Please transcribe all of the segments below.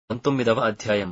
పంతొమ్మిదవ అధ్యాయం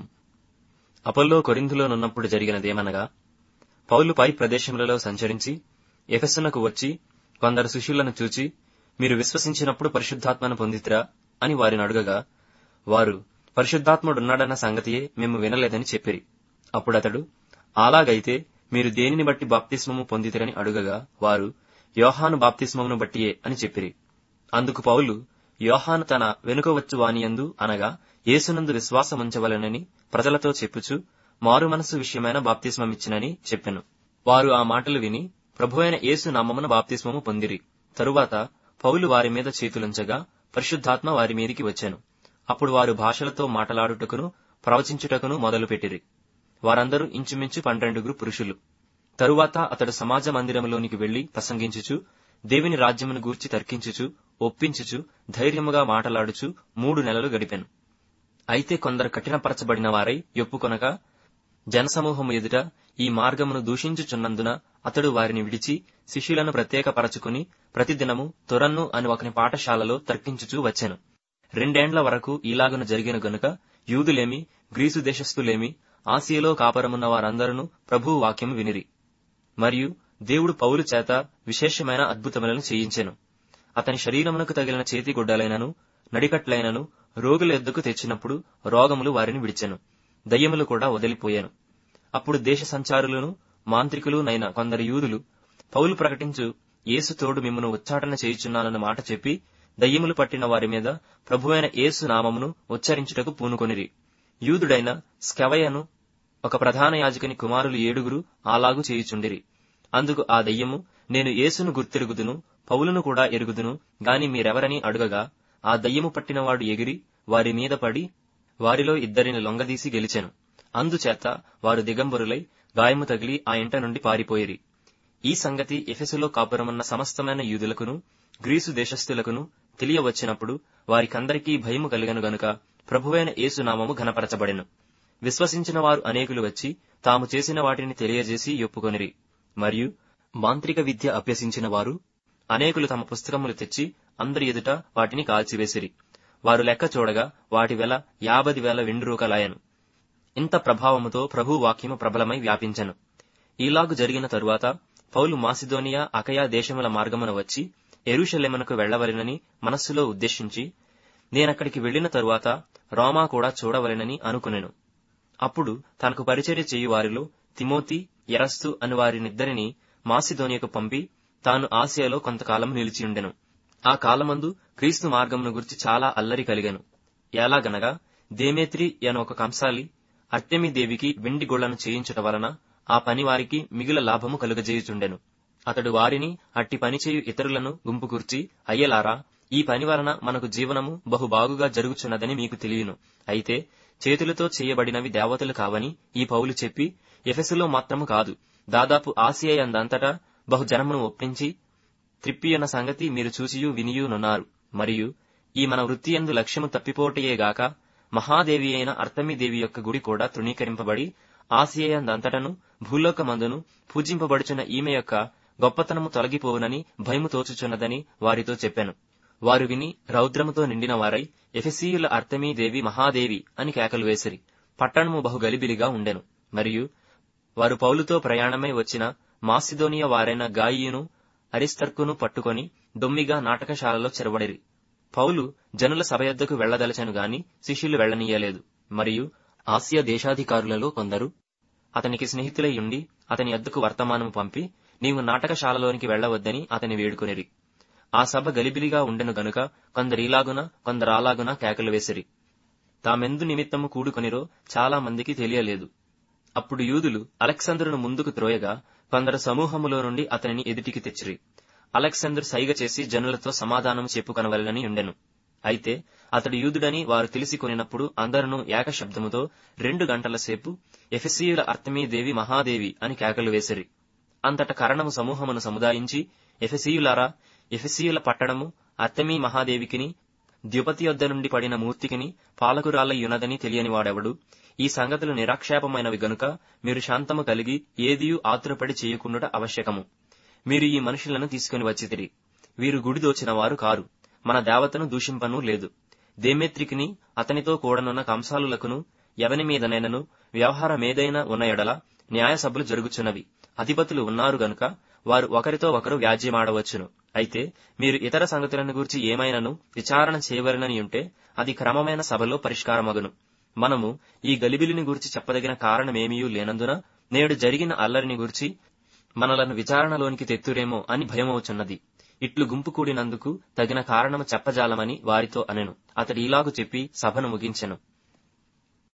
అపొల్లో కొరింథులోనున్నప్పుడు జరిగినదేమనగా పౌలు పై ప్రదేశములలో సంచరించి ఎఫెసునకు వచ్చి కొందరు శిష్యులను చూచి మీరు విశ్వసించినప్పుడు పరిశుద్ధాత్మను పొందితిరా అని వారిని అడుగగా వారు పరిశుద్ధాత్ముడున్నాడన్న సంగతియే మేము వినలేదని చెప్పిరి అప్పుడతడు అలాగైతే మీరు దేనిని బట్టి బాప్తిస్మము పొందితిరని అడుగగా వారు యోహాను బాప్తిస్మమును బట్టియే అని చెప్పిరి అందుకు పౌలు యోహాను తన వెనుక వచ్చు వానియందు అనగా యేసునందు విశ్వాసముంచవలెనని ప్రజలతో చెప్పుచు మారు మనసు విషయమైన బాప్తిస్మమిచ్చినని చెప్పెను వారు ఆ మాటలు విని ప్రభువైన యేసు నామమున బాప్తిస్మము పొందిరి తరువాత పౌలు వారి మీద చేతులుంచగా పరిశుద్ధాత్మ వారి మీదికి వచ్చెను అప్పుడు వారు భాషలతో మాటలాడుటకును ప్రవచించుటకును మొదలుపెట్టిరి వారందరూ ఇంచుమించు పన్నెండుగురు పురుషులు తరువాత అతడు సమాజ మందిరములోనికి వెళ్లి ప్రసంగించుచు దేవుని రాజ్యమును గూర్చి తర్కించుచు ఒప్పించుచు ధైర్యముగా మాటలాడుచు మూడు నెలలు గడిపెను అయితే కొందరు కఠినపరచబడిన వారై ఒప్పుకొనక జనసమూహము ఎదుట ఈ మార్గమును దూషించుచున్నందున అతడు వారిని విడిచి శిష్యులను ప్రత్యేకపరచుకుని ప్రతిదినము తొరన్ను అని ఒకని పాఠశాలలో తర్కించుచూ వచ్చెను రెండేండ్ల వరకు ఇలాగున జరిగిన గనుక యూదులేమి గ్రీసు దేశస్థులేమి ఆసియలో కాపరమున్న వారందరూ ప్రభువు వాక్యము వినిరి మరియు దేవుడు పౌలు చేత విశేషమైన అద్భుతములను చేయించెను అతని శరీరమునకు తగిలిన చేతిగుడ్డలైనను నడికట్లైనను రోగుల ఎద్దుకు తెచ్చినప్పుడు రోగములు వారిని విడిచెను దయ్యములు కూడా వదిలిపోయాను అప్పుడు దేశ సంచారులను మాంత్రికులు నైన కొందరు యూదులు పౌలు ప్రకటించు యేసు తోడు మిమ్మను ఉచ్చాటన చేయుచున్నానన్న మాట చెప్పి దయ్యములు పట్టిన వారి మీద ప్రభువైన యేసు నామమును ఉచ్చరించుటకు పూనుకొనిరి యూదుడైన స్కెవయను ఒక ప్రధాన యాజకుని కుమారులు ఏడుగురు అలాగు చేయుచుండిరి అందుకు ఆ దయ్యము నేను యేసును గుర్తెరుగుదును పౌలును కూడా ఎరుగుదును గాని మీరెవరని అడుగగా ఆ దయ్యము పట్టినవాడు ఎగిరి వారి మీద పడి వారిలో ఇద్దరిని లొంగదీసి గెలిచెను అందుచేత వారు దిగంబరులై గాయము తగిలి ఆ ఇంట నుండి పారిపోయిరి ఈ సంగతి ఎఫెసులో కాపురమున్న సమస్తమైన యూదులకును గ్రీసు దేశస్థులకును తెలియవచ్చినప్పుడు వారికందరికీ భయము కలిగను గనుక ప్రభువైన యేసునామము ఘనపరచబడెను విశ్వసించిన వారు అనేకులు వచ్చి తాము చేసిన వాటిని తెలియజేసి ఒప్పుకొనిరి మరియు మాంత్రిక విద్య అభ్యసించిన వారు అనేకులు తమ పుస్తకములు తెచ్చి అందరి ఎదుట వాటిని కాల్చివేసిరి వారు లెక్క చూడగా వాటి వెల యాభది వేల వెండి రూకలాయను ఇంత ప్రభావముతో ప్రభు వాక్యము ప్రబలమై వ్యాపించెను ఈలాగు జరిగిన తరువాత పౌలు మాసిదోనియా అకయా దేశముల మార్గమున వచ్చి ఎరుషలేమునకు వెళ్లవలెనని మనస్సులో ఉద్దేశించి నేనక్కడికి వెళ్లిన తరువాత రోమా కూడా చూడవలెనని అనుకునెను అప్పుడు తనకు పరిచర్య చేయు వారిలో తిమోతి ఎరస్తు అని వారినిద్దరిని మాసిదోనియకు పంపి తాను ఆసియాలో కొంతకాలం నిలిచియుండెను ఆ కాలమందు క్రీస్తు మార్గమును గురించి చాలా అల్లరి కలిగెను ఎలాగనగా దేమేత్రి అను ఒక కంసాలి అర్తెమి దేవికి వెండి గోళ్లను చేయించుట వలన ఆ పని వారికి మిగుల లాభము కలుగజేయుచుండెను అతడు వారిని అట్టి పని చేయు ఇతరులను గుంపుకూర్చి అయ్యలారా ఈ పని వలన మనకు జీవనము బహుబాగుగా జరుగుచున్నదని మీకు తెలియను అయితే చేతులతో చేయబడినవి దేవతలు కావని ఈ పౌలు చెప్పి ఎఫెసులో మాత్రము కాదు దాదాపు ఆసియాయందంతటా బహుజనమును ఒప్పించి త్రిప్పియన సంగతి మీరు చూసియు వినియునున్నారు మరియు ఈ మన వృత్తి ఎందు లక్ష్యము తప్పిపోటయేగాక మహాదేవి అయిన అర్తమీదేవి యొక్క గుడి కూడా తృణీకరింపబడి ఆసియాయందంతటను భూలోకమందును పూజింపబడుచున్న ఈమె యొక్క గొప్పతనము తొలగిపోవునని భయము తోచుచున్నదని వారితో చెప్పాను వారు విని రౌద్రముతో నిండిన వారై ఎఫెసీయుల అర్తమీ దేవి మహాదేవి అని కేకలు వేసిరి పట్టణము బహు గలిబిలిగా ఉండెను మరియు వారు పౌలుతో ప్రయాణమై వచ్చిన మాసిదోనియా వారైన గాయియును అరిస్తర్కును పట్టుకొని దొమ్మిగా నాటకశాలలో చెరబడిరి పౌలు జనుల సభయద్దకు వెళ్లదలచను గాని శిష్యులు వెళ్లనీయలేదు మరియు ఆసియా దేశాధికారులలో కొందరు అతనికి స్నేహితులై ఉండి అతని అద్దకు వర్తమానము పంపి నీవు నాటకశాలలోనికి వెళ్లవద్దని అతని వేడుకొనిరి ఆ సభ గలిబిలిగా ఉండెను గనుక కొందరిలాగున కొందరాలాగున కేకలు వేసిరి తామెందు నిమిత్తము కూడుకొనిరో చాలా మందికి తెలియలేదు అప్పుడు యూదులు అలెక్సాందరును ముందుకు త్రోయగా కొందరు సమూహములో నుండి అతనిని ఎదుటికి తెచ్చిరి అలెక్సాందర్ సైగ చేసి జనులతో సమాధానము చెప్పుకొనవలెనని ఉండెను అయితే అతడు యూదుడని వారు తెలిసి కొనినప్పుడు అందరూ ఏకశబ్దముతో రెండు గంటల సేపు ఎఫెసీయుల అర్తమీదేవి మహాదేవి అని కేకలు వేసిరి అంతట కరణము సమూహమును సముదాయించి ఎఫెసీయులారా ఎఫెసీయుల పట్టణము అర్తమీ మహాదేవికిని ద్యుపతి యొద్ద నుండి పడిన మూర్తికిని పాలకురాల యునదని తెలియని వాడెవడు ఈ సంగతులు నిరాక్షేపమైనవి గనుక మీరు శాంతము కలిగి ఏదియూ ఆతురపడి చేయకుండుట ఆవశ్యకము మీరు ఈ మనుషులను తీసుకుని వచ్చితిరి వీరు గుడి దోచిన వారు కారు మన దేవతను దూషింపనూ లేదు దేమేత్రికిని అతనితో కూడనున్న కంసాలులకును ఎవని మీదనైనను వ్యవహారమేదైనా ఉన్న ఎడల న్యాయసభలు జరుగుచున్నవి అధిపతులు ఉన్నారు గనుక వారు ఒకరితో ఒకరు వ్యాజ్యమాడవచ్చును అయితే మీరు ఇతర సంగతులను గురించి ఏమైనను విచారణ చేయవలనని ఉంటే అది క్రమమైన సభలో పరిష్కారమగును మనము ఈ గలిబిలిని గురించి చెప్పదగిన కారణమేమీయూ లేనందున నేడు జరిగిన అల్లరిని గురించి మనలను విచారణలోనికి తెత్తురేమో అని భయమవుచున్నది ఇట్లు గుంపు కూడినందుకు తగిన కారణము చెప్పజాలమని వారితో అనెను అతడు ఇలాగు చెప్పి సభను ముగించెను